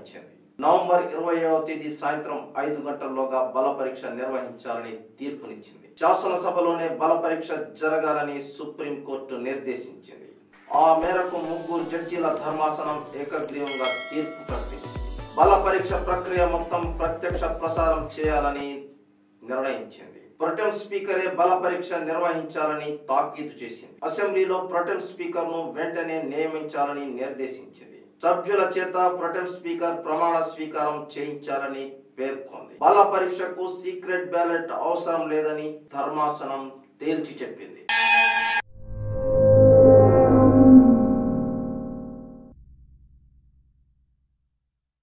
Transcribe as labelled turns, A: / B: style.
A: నిర్ణయించింది నవంబర్ ఇరవై ఏడవ తేదీ సాయంత్రం ఐదు గంటల్లోగా బల పరీక్ష నిర్వహించాలని తీర్పునిచ్చింది శాసనసభలోనే బల పరీక్ష జరగాలని సుప్రీంకోర్టు నిర్దేశించింది ఆ మేరకు ముగ్గురు జడ్జీల ధర్మాసనం ఏకగ్రీవంగా తీర్పు ప్రకటించింది బల పరీక్ష ప్రక్రియ మొత్తం ప్రత్యక్ష ప్రసారం చేయాలని నిర్ణయించింది ప్రొటెం స్పీకరే బల పరీక్ష నిర్వహించాలని తాకీదు చేసింది అసెంబ్లీలో ప్రొటెం స్పీకర్ ను వెంటనే నియమించాలని నిర్దేశించింది సభ్యుల చేత ప్రొటెం స్పీకర్ ప్రమాణ స్వీకారం చేయించాలని పేర్కొంది బల పరీక్షకు సీక్రెట్ బ్యాలెట్ అవసరం లేదని ధర్మాసనం తేల్చి చెప్పింది